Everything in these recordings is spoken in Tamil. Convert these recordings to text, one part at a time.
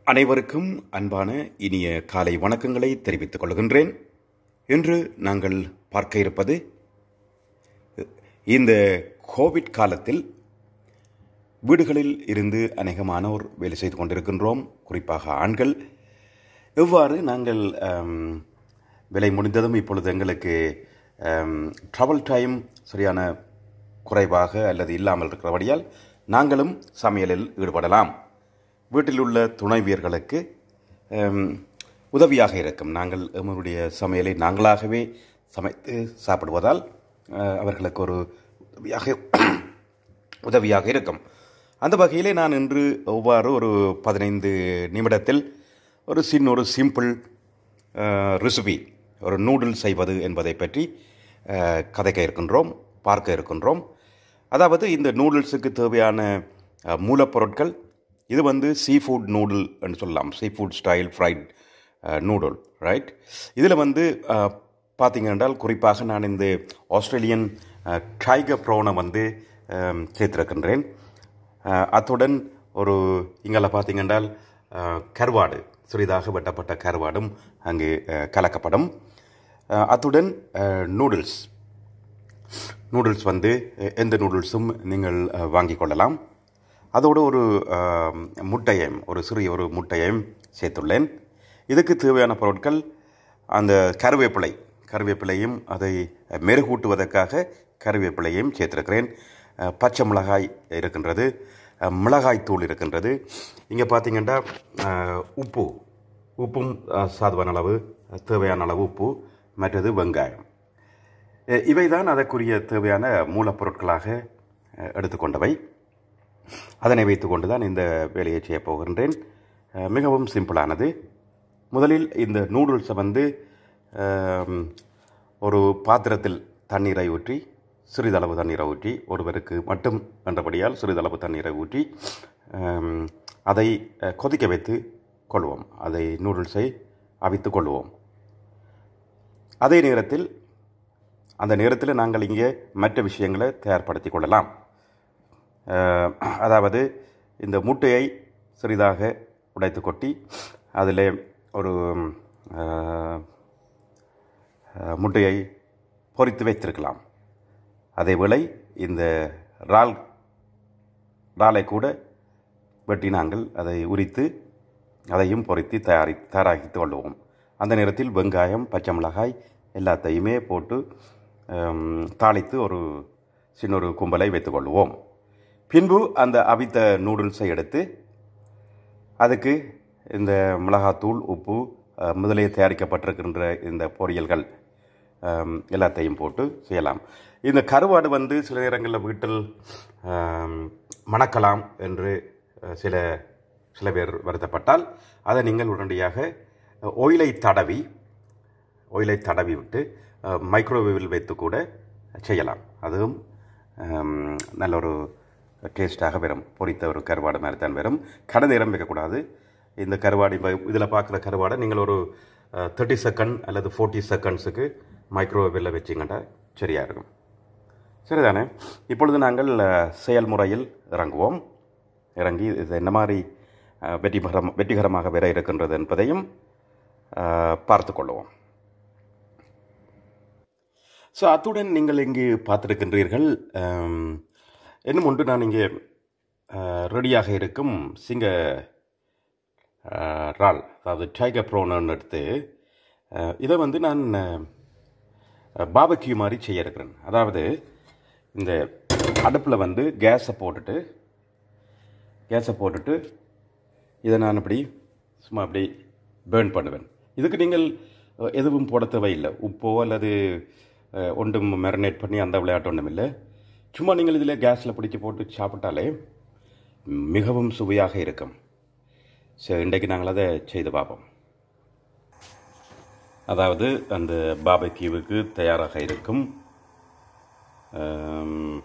அனைவருக்கும் அன்பான இனிய காலை வணக்கங்களை தெரிவித்துக் கொள்கின்றேன் இன்று நாங்கள் பார்க்க இருப்பது இந்த கோவிட் காலத்தில் வீடுகளில் இருந்து அநேகமானோர் வேலை செய்து கொண்டிருக்கின்றோம் குறிப்பாக ஆண்கள் எவ்வாறு நாங்கள் ஆம், வேலை முடிந்ததும் இப்பொழுது எங்களுக்கு ட்ராவல் டைம் சரியான குறைவாக அல்லது இல்லாமல் இருக்கிறபடியால் நாங்களும் சமையலில் ஈடுபடலாம் வீட்டில் உள்ள துணைவியர்களுக்கு ஆம், உதவியாக இருக்கும் நாங்கள் எங்களுடைய சமையலை நாங்களாகவே சமைத்து சாப்பிடுவதால் அஹ், அவர்களுக்கு ஒரு உதவியாக உதவியாக இருக்கும் அந்த வகையிலே நான் இன்று ஒவ்வாறு ஒரு பதினைந்து நிமிடத்தில் ஒரு சின்ன ஒரு சிம்பிள் ரெசிபி ஒரு நூடுல் செய்வது என்பதை பற்றி அஹ், கதைக்க இருக்கின்றோம் பார்க்க இருக்கின்றோம் அதாவது இந்த நூடுல்ஸுக்கு தேவையான அஹ், மூலப்பொருட்கள் இது வந்து சீ ஃபுட் நூடுல் என்று சொல்லலாம் sea food style fried noodle right இதில் வந்து அஹ், பார்த்தீங்க என்றால் குறிப்பாக நான் இந்த ஆஸ்திரேலியன் டைகர் ப்ரோனை வந்து அஹ், சேர்த்திருக்கின்றேன் அஹ், அத்துடன் ஒரு இங்கே பார்த்தீங்க என்றால் அஹ், கருவாடு சிறிதாக வெட்டப்பட்ட கருவாடும் அங்கு அஹ், கலக்கப்படும் அஹ், அத்துடன் நூடுல்ஸ் நூடுல்ஸ் வந்து எ- எந்த நூடுல்ஸும் நீங்கள் அஹ், வாங்கிக் கொள்ளலாம் அதோடு ஒரு அஹ், முட்டையையும் ஒரு சிறிய ஒரு முட்டையையும் சேர்த்துள்ளேன் இதுக்கு தேவையான பொருட்கள் அந்த கருவேப்பிலை கருவேப்பிலையும் அதை மெருகூட்டுவதற்காக கருவேப்பிலையும் சேர்த்திருக்கிறேன் அஹ், பச்சை மிளகாய் இருக்கின்றது அஹ், மிளகாய் தூள் இருக்கின்றது இங்கே பார்த்தீங்கன்னா அஹ், உப்பு உப்பும் அஹ், சாதுவான அளவு தேவையான அளவு உப்பு மற்றது வெங்காயம் அஹ் இவைதான் அதற்குரிய தேவையான மூலப்பொருட்களாக அஹ், எடுத்துக்கொண்டவை அதனை வைத்துக்கொண்டு தான் இந்த வேலையை செய்ய போகின்றேன் அஹ், மிகவும் சிம்பிளானது முதலில் இந்த நூடுல்ஸை வந்து அம், ஒரு பாத்திரத்தில் தண்ணீரை ஊற்றி சிறிதளவு தண்ணீரை ஊற்றி ஒருவருக்கு மட்டும் என்றபடியால் சிறிதளவு தண்ணீரை ஊற்றி அம், அதை அஹ், கொதிக்க வைத்து கொள்வோம் அதை நூடுல்ஸை அவித்து கொள்வோம் அதே நேரத்தில் அந்த நேரத்தில் நாங்கள் இங்கே மற்ற விஷயங்களை தயார்படுத்திக் கொள்ளலாம் அஹ், அதாவது இந்த முட்டையை சிறிதாக உடைத்து கொட்டி அதில் ஒரு அஹ், அஹ், முட்டையை பொரித்து வைத்திருக்கலாம் அதேவேளை இந்த இறால் இறாலை கூட வெட்டி நாங்கள் அதை உரித்து அதையும் பொரித்து தயாரி தயாராகித்து கொள்வோம் அந்த நேரத்தில் வெங்காயம் பச்சை மிளகாய் எல்லாத்தையுமே போட்டு ஹம், தாளித்து ஒரு சின்ன ஒரு கும்பலை வைத்துக்கொள்வோம் பின்பு அந்த அவித்த நூடுல்ஸை எடுத்து அதுக்கு இந்த மிளகாத்தூள் உப்பு அஹ், முதலே தயாரிக்கப்பட்டிருக்கின்ற இந்த பொரியல்கள் ஹம், எல்லாத்தையும் போட்டு செய்யலாம் இந்த கருவாடு வந்து சில நேரங்களில் வீட்டில் ஹம், மணக்கலாம் என்று அஹ், சில சில பேர் வருத்தப்பட்டால் அதை நீங்கள் உடனடியாக ஒயிலை தடவி ஒயிலை தடவி விட்டு அஹ், மைக்ரோவேவில் வைத்து கூட செய்யலாம் அதுவும் ஹம், நல்ல ஒரு டேஸ்ட்டாக வரும் பொரித்த ஒரு கருவாடு மாதிரி தான் வரும் கடை நேரம் வைக்கக்கூடாது இந்த கருவாடு இப்போ இதில் பார்க்குற கருவாடை நீங்கள் ஒரு தேர்ட்டி செகண்ட் அல்லது ஃபோர்ட்டி செகண்ட்ஸுக்கு மைக்ரோவேவில் வச்சிங்கன்னா சரியாக இருக்கும் சரிதானே இப்பொழுது நாங்கள் அஹ், செயல்முறையில் இறங்குவோம் இறங்கி இது என்ன மாதிரி அஹ், வெற்றிகரம் வெற்றிகரமாக வர இருக்கின்றது என்பதையும் அஹ், பார்த்துக் கொள்வோம் ஸோ அத்துடன் நீங்கள் இங்கு பார்த்திருக்கின்றீர்கள் அம், இன்னும் ஒன்று நான் இங்கே அஹ், ரெடியாக இருக்கும் சிங்க அஹ், இறால் அதாவது டைகர் ப்ரோனன்னு எடுத்து அஹ், இதை வந்து நான் பாபக்யூ மாதிரி செய்ய இருக்கிறேன் அதாவது இந்த அடுப்பில் வந்து கேஸை போட்டுட்டு கேஸை போட்டுட்டு இதை நான் அப்படி சும்மா அப்படி பேர்ன் பண்ணுவேன் இதுக்கு நீங்கள் அஹ், எதுவும் போட தேவையில்லை உப்போ அல்லது அஹ், ஒன்றும் மேரினேட் பண்ணி அந்த விளையாட்டு ஒன்றும் இல்லை சும்மா நீங்கள் இதில் கேஸில் பிடிச்சி போட்டு சாப்பிட்டாலே மிகவும் சுவையாக இருக்கும் சரி இன்றைக்கு நாங்கள் அதை செய்து பார்ப்போம் அதாவது அந்த பாபக்யூவுக்கு தயாராக இருக்கும் ஆம்,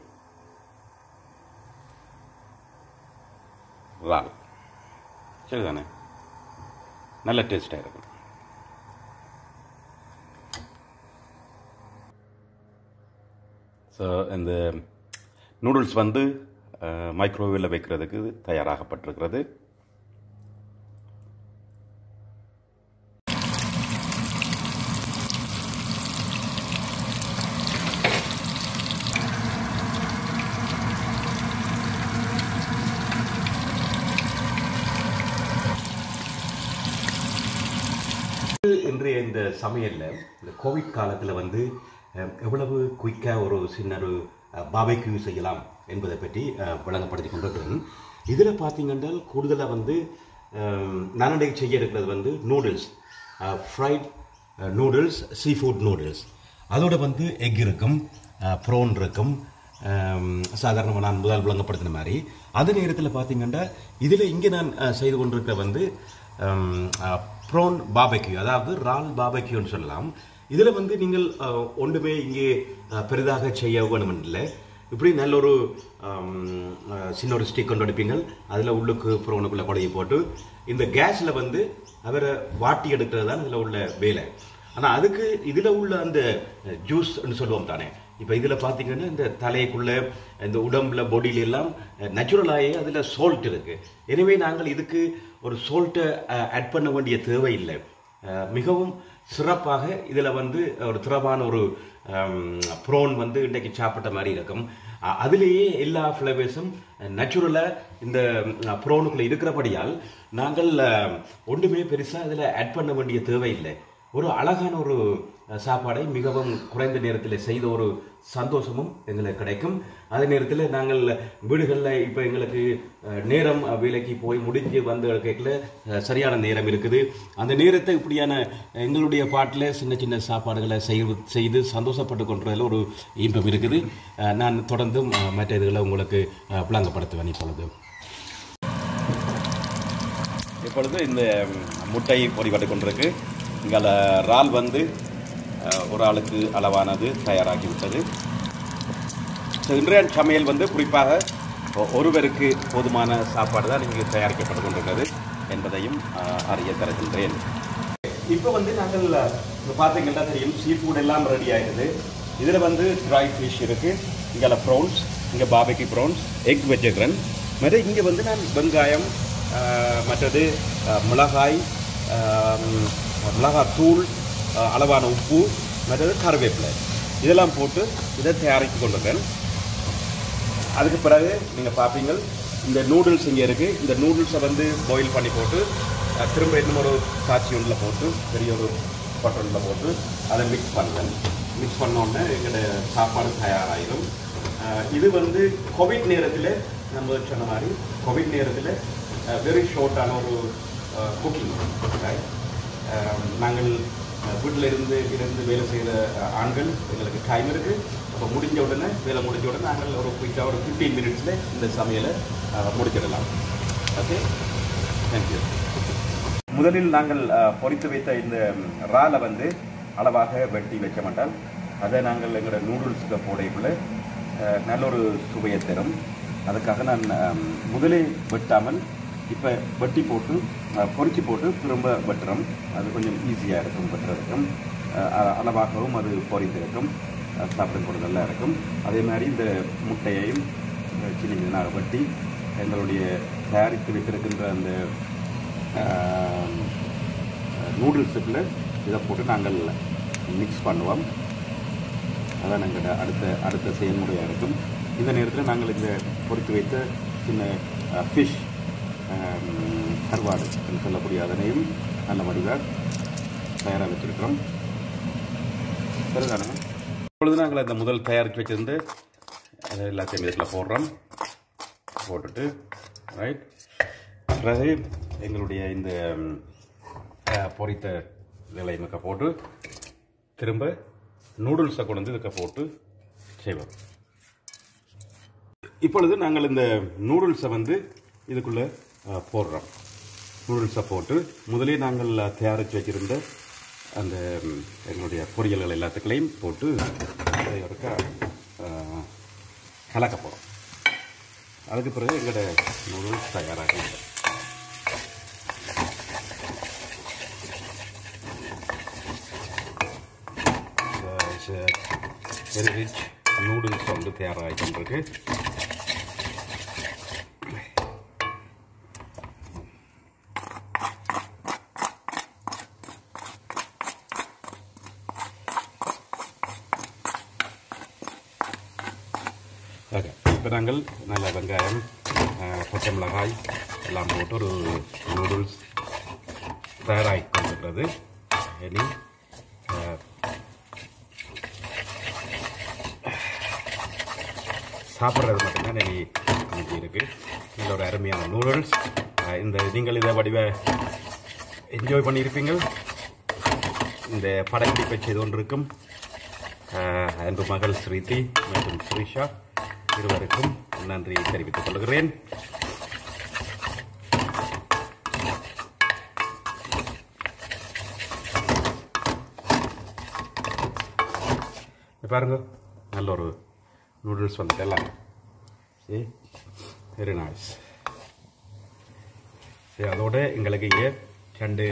இறால் சரிதானே நல்ல டேஸ்ட்டாக இருக்கும் ஸோ இந்த நூடுல்ஸ் வந்து மைக்ரோவேவில் வைக்கிறதுக்கு தயாராகப்பட்டிருக்கிறது இன்றைய இந்த சமையலில் இந்த கோவிட் காலத்தில் வந்து அஹ், எவ்வளவு குயிக்காக ஒரு சின்ன ஒரு பாபைக்யூ செய்யலாம் என்பதை பற்றி அஹ், விளங்கப்படுத்தி கொண்டிருக்கிறேன் இதில் பார்த்தீங்கன்னா கூடுதலாக வந்து அஹ், நான் இன்றைக்கு செய்ய இருக்கிறது வந்து noodles fried noodles sea food noodles அதோட வந்து எக் இருக்கும் ப்ரோன் இருக்கும் சாதாரணமாக நான் முதல் விளங்கப்படுத்தின மாதிரி அதே நேரத்தில் பார்த்தீங்கன்னா இதில் இங்கே நான் அஹ், செய்து கொண்டிருக்கிற வந்து ப்ரோன் பாபக்யூ அதாவது ரால் பாபக்யூன்னு சொல்லலாம் இதில் வந்து நீங்கள் அஹ், ஒன்றுமே இங்கே அஹ், பெரிதாக செய்ய வேணுமென்றில்லை இப்படி நல்ல ஒரு ஆம், அஹ், சின்ன ஒரு ஸ்டிக் கொண்டு எடுப்பீங்க அதில் உள்ளுக்கு ப்ரோனுக்குள்ளே குடையை போட்டு இந்த கேஸில் வந்து அவரை வாட்டி எடுக்கிறது தான் இதில் உள்ள வேலை ஆனால் அதுக்கு இதில் உள்ள அந்த ஜூஸ்ன்னு சொல்லுவோம் தானே இப்போ இதில் பார்த்தீங்கன்னா இந்த தலைக்குள்ள இந்த உடம்புல பொடியில எல்லாம் நேச்சுரலாகவே அதில் சோல்ட் இருக்கு எனவே நாங்கள் இதுக்கு ஒரு சோல்ட்டை ஆட் பண்ண வேண்டிய தேவை இல்லை அஹ், மிகவும் சிறப்பாக இதில் வந்து ஒரு திறமான ஒரு ப்ரோன் வந்து இன்றைக்கு சாப்பிட்ட மாதிரி இருக்கும் அ- அதிலேயே எல்லா ஃப்ளேவர்ஸும் நேச்சுரலாக இந்த ப்ரோனுக்குள்ளே இருக்கிறபடியால் நாங்கள் அஹ், ஒன்றுமே பெருசாக இதில் ஆட் பண்ண வேண்டிய தேவையில்லை ஒரு அழகான ஒரு அஹ், சாப்பாடை மிகவும் குறைந்த நேரத்தில் செய்த ஒரு சந்தோஷமும் எங்களுக்கு கிடைக்கும் அதே நேரத்தில் நாங்கள் வீடுகளில் இப்போ எங்களுக்கு அஹ், நேரம் அஹ், வேலைக்கு போய் முடிஞ்சு வந்து கேட்கல அஹ், சரியான நேரம் இருக்குது அந்த நேரத்தை இப்படியான எங்களுடைய பாட்டில் சின்ன சின்ன சாப்பாடுகளை செய்து செய்து சந்தோஷப்பட்டு கொண்டதில் ஒரு இன்பம் இருக்குது அஹ், நான் தொடர்ந்தும் அஹ், மற்ற இதுகளை உங்களுக்கு அஹ், விளங்கப்படுத்துவேன் இப்பொழுது இப்பொழுது இந்த முட்டை பொறிபட்டு கொண்டிருக்கு இங்கே இறால் வந்து அஹ், ஒரு ஆளுக்கு அளவானது தயாராகி விட்டது ஸோ இன்றைய சமையல் வந்து குறிப்பாக ஒ- ஒருவருக்கு போதுமான சாப்பாடு தான் இங்கு தயாரிக்கப்பட்டு கொண்டிருக்கிறது என்பதையும் அஹ், அறிய தருகின்றேன் இப்போ வந்து நாங்கள் இப்போ பார்த்தீங்கன்னா தெரியும் சீ ஃபுட் எல்லாம் ரெடி ஆயிடுது இதில் வந்து ட்ரை ஃபிஷ் இருக்குது இங்கே ப்ரௌன்ஸ் இங்கே பாபைக்கு ப்ரௌன்ஸ் எக் வச்சுக்கிறேன் மற்ற இங்கே வந்து நான் வெங்காயம் அஹ், மற்றது அஹ், மிளகாய் அஹ், மிளகாய் தூள் அஹ், அளவான உப்பு மற்றது கருவேப்பிலை இதெல்லாம் போட்டு இதை தயாரித்து கொண்டிருக்கேன் அதுக்கு பிறகு நீங்கள் பார்ப்பீங்க இந்த நூடுல்ஸ் இங்கே இருக்குது இந்த நூடுல்ஸை வந்து பாயில் பண்ணி போட்டு அஹ், திரும்ப இன்னும் ஒரு காய்ச்சி ஒன்றில் போட்டு பெரிய ஒரு பட்டனில் போட்டு அதை மிக்ஸ் பண்ணுவேன் மிக்ஸ் பண்ண உடனே எங்களோட சாப்பாடு தயாராகிடும் அஹ், இது வந்து கோவிட் நேரத்தில் நம்ம சொன்ன மாதிரி கோவிட் நேரத்தில் வெரி ஷார்ட்டான ஒரு குக்கிங் நாங்கள் வீட்டில் இருந்து இருந்து வேலை செய்கிற அஹ், ஆண்கள் எங்களுக்கு டைம் இருக்குது அப்போ முடிஞ்ச உடனே வேலை முடிஞ்ச உடனே நாங்கள் ஒரு குயிக்காக ஒரு ஃபிஃப்டீன் மினிட்ஸில் இந்த சமையலை அஹ், முடிச்சிடலாம் ஓகே தேங்க்யூ முதலில் நாங்கள் அஹ், பொரித்து வைத்த இந்த இறாலை வந்து அளவாக வெட்டி வைக்க மாட்டால் அதை நாங்கள் எங்களோட நூடுல்ஸுக்கு போடைக்குள்ள அஹ், நல்ல ஒரு சுவையை தரும் அதுக்காக நான் அஹ், முதலே வெட்டாமல் இப்போ வெட்டி போட்டு அஹ், பொரிச்சு போட்டு திரும்ப வெட்டுறோம் அது கொஞ்சம் ஈஸியாக இருக்கும் வெட்டுறதுக்கும் அஹ், அ- அளவாகவும் அது பொரிந்திருக்கும் அஹ், சாப்பிடும் போது நல்லா இருக்கும் அதே மாதிரி இந்த முட்டையையும் அஹ், சின்ன சின்னதாக வெட்டி எங்களுடைய தயாரித்து வைத்திருக்கின்ற அந்த நூடுல்ஸுக்குள்ள இதை போட்டு நாங்கள் மிக்ஸ் பண்ணுவோம் அதான் எங்களோட அடுத்த அடுத்த செயல்முறையாக இருக்கும் இந்த நேரத்தில் நாங்கள் இந்த பொறுத்து வைத்த சின்ன ஃபிஷ் கருவாடு என்று சொல்லக்கூடிய அதனையும் நல்ல வடிவாக தயாராக வச்சுருக்கிறோம் சரிதானே இப்பொழுது நாங்கள் அந்த முதல் தயாரித்து வச்சிருந்து அதை எல்லாத்தையும் இதில் போடுறோம் போட்டுட்டு ரைட் பிறகு எங்களுடைய இந்த ம், அஹ், பொரித்த இலை மிக்க போட்டு திரும்ப நூடுல்ஸை கொண்டு வந்து இதுக்கு போட்டு செய்வோம் இப்பொழுது நாங்கள் இந்த நூடுல்ஸை வந்து இதுக்குள்ளே அஹ், போடுறோம் நூடுல்ஸை போட்டு முதலே நாங்கள் தயாரித்து வச்சிருந்த அந்த ம், எங்களுடைய பொரியல்கள் எல்லாத்துக்களையும் போட்டு அதை ஒருக்கா அஹ், கலக்க போகிறோம் அதுக்கு பிறகு எங்களோட நூடுல்ஸ் தயாராகி வெரி ரிச் நூடுல்ஸ் வந்து தயாராகி கொண்டிருக்கு ஓகே இப்போ நாங்கள் நல்ல வெங்காயம் அஹ், பச்சை மிளகாய் எல்லாம் போட்டு ஒரு நூடுல்ஸ் தயாராகி கொண்டிருக்கிறது இனி அஹ், சாப்பிட்றது மட்டும்தான் இனி இன்னைக்கு இருக்கு நல்ல ஒரு அருமையான நூடுல்ஸ் இந்த நீங்கள் இதை வடிவ என்ஜாய் பண்ணியிருப்பீங்கள் இந்த படப்பிடிப்பை செய்து கொண்டிருக்கும் அஹ், அன்பு மகள் ஸ்ரீதி மற்றும் ஸ்ரீஷா இருவருக்கும் நன்றி தெரிவித்துக் கொள்கிறேன் இங்க பாருங்க நல்ல ஒரு நூடுல்ஸ் வந்துட்டு எல்லாம் சரி வெரி நைஸ் சரி அதோட எங்களுக்கு இங்கே ரெண்டு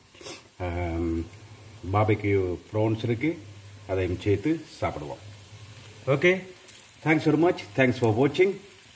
பாபிக்யூ ப்ரான்ஸ் இருக்கு அதையும் சேர்த்து சாப்பிடுவோம் okay thanks very much thanks for வாட்சிங்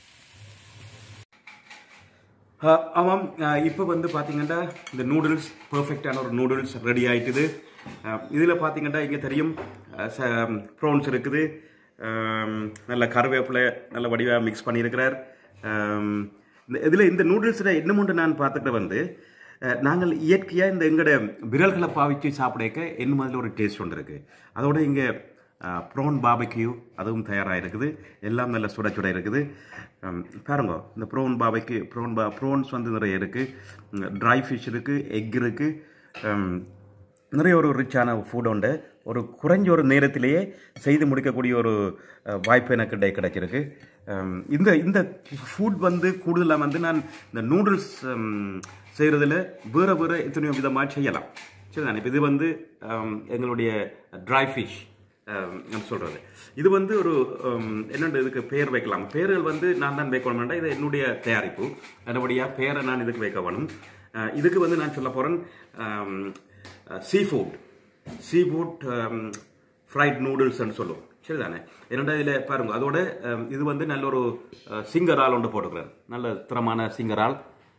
ஆமாம் இப்போ வந்து பார்த்தீங்கன்னா இந்த நூடுல்ஸ் பெர்ஃபெக்டான ஒரு நூடுல்ஸ் ரெடி ஆயிட்டுது இதில் பார்த்தீங்கன்னா இங்கே தெரியும் ப்ரோன்ஸ் இருக்குது அஹ், நல்ல கருவேப்பிலை நல்ல வடிவாக மிக்ஸ் பண்ணியிருக்கிறார் அஹ், இந்த இதில் இந்த நூடுல்ஸில் என்னமுண்டு நான் பார்த்துட்டு வந்து அஹ், நாங்கள் இயற்கையாக இந்த எங்களோட விரல்களை பாவிச்சு சாப்பிடக்க என்ன மாதிரி ஒரு டேஸ்ட் ஒன்று இருக்குது அதோட இங்கே ப்ரோன் பாபக்யூ அதுவும் தயாராக இருக்குது எல்லாம் நல்ல சுட சுட இருக்குது ஹம், பாருங்க இந்த ப்ரோன் பாபைக்கு ப்ரோன் பா ப்ரோன்ஸ் வந்து நிறைய இருக்குது ட்ரை ஃபிஷ் இருக்குது எக் இருக்குது நிறைய ஒரு ரிச்சான ஃபுட் உண்டு ஒரு குறைஞ்ச ஒரு நேரத்திலேயே செய்து முடிக்கக்கூடிய ஒரு அஹ், வாய்ப்பு எனக்கு கிடை கிடைச்சிருக்கு ஹம், இந்த இந்த ஃபுட் வந்து கூடுதலாக வந்து நான் இந்த நூடுல்ஸ் செய்கிறதுல வேறு வேறு எத்தனையோ விதமாக செய்யலாம் சரிதானே இப்போ இது வந்து ஹம், எங்களுடைய ட்ரை ஃபிஷ் சொல்கிறது இது வந்து ஒரு ஹம், என்னென்ன இதுக்கு பேர் வைக்கலாம் பேர்கள் வந்து நான் தான் வைக்க வேண்டாம் இது என்னுடைய தயாரிப்பு நல்லபடியாக பேரை நான் இதுக்கு வைக்க வேணும் அஹ், இதுக்கு வந்து நான் சொல்ல போகிறேன் sea food sea food fried நூடுல்ஸ்ன்னு சொல்லுவோம் சரிதானே என்னடா இதில் பாருங்க அதோட ஹம், இது வந்து நல்ல ஒரு அஹ், சிங்கரால் ஒன்று போட்டுக்கிறேன் நல்ல திறமான சிங்கரால்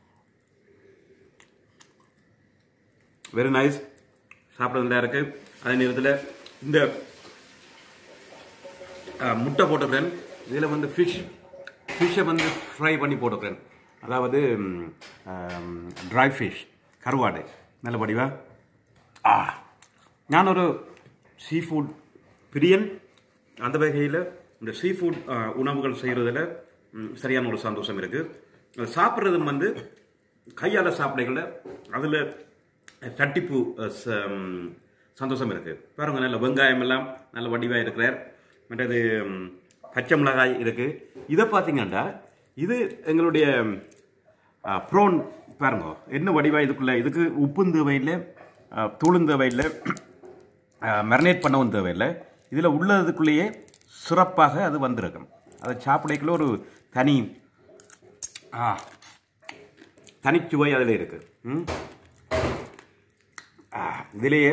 வெரி நைஸ் சாப்பிட்றதுல இருக்கு அதே நேரத்தில் இந்த அஹ், முட்டை போட்டுக்கிறேன் இதில் வந்து ஃபிஷ் ஃபிஷ்ஷை வந்து ஃப்ரை பண்ணி போட்டுக்கிறேன் அதாவது ட்ரை ஃபிஷ் கருவாடு நல்ல படிவா ஆ நான் ஒரு சீ ஃபுட் பிரியன் அந்த வகையில் இந்த சீ ஃபுட் உணவுகள் செய்கிறதுல சரியான ஒரு சந்தோஷம் இருக்குது சாப்பிட்றதும் வந்து கையால் சாப்பிடைகளில் அதில் தட்டிப்பு அஹ், ச- ம், சந்தோஷம் இருக்குது பாருங்க நல்ல வெங்காயம் எல்லாம் நல்ல வடிவாக இருக்கிறார் மற்றது ம், பச்சை மிளகாய் இருக்குது இதை பார்த்தீங்கன்னா இது எங்களுடைய ப்ரோன் பாருங்க என்ன வடிவாக இதுக்குள்ள இதுக்கு உப்பும் தேவையில்லை அஹ், தூளும் தேவையில்லை மெரினேட் பண்ணவும் தேவையில்லை இதில் உள்ளதுக்குள்ளேயே சிறப்பாக அது வந்திருக்கும் அதை சாப்பிடைக்குள்ள ஒரு தனி ஆ தனிச்சுவை அதில் இருக்கு ம் ஆ, இதிலேயே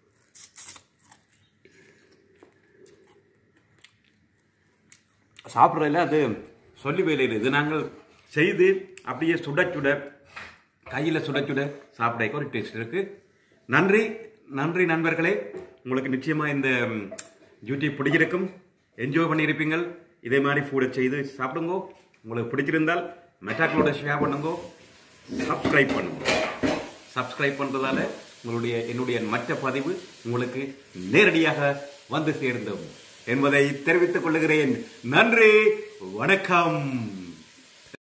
சாப்பிட்றதுல அது சொல்லி வேலையில் இது நாங்கள் செய்து அப்படியே சுட சுட கையில் சுட சுட சாப்பிட ஒரு டேஸ்ட் இருக்கு நன்றி நன்றி நண்பர்களே உங்களுக்கு நிச்சயமாக இந்த ம், யூடியூப் பிடிச்சிருக்கும் என்ஜாய் பண்ணியிருப்பீங்கள் இதே மாதிரி ஃபுட்டை செய்து சாப்பிடுங்க உங்களுக்கு பிடிச்சிருந்தால் மெட்டாக்களோட ஷேர் பண்ணுங்க சப்ஸ்கிரைப் பண்ணுங்க சப்ஸ்கிரைப் பண்ணுறதால உங்களுடைய என்னுடைய மற்ற பதிவு உங்களுக்கு நேரடியாக வந்து சேர்ந்தோம் என்பதை தெரிவித்துக் கொள்கிறேன் நன்றி வணக்கம்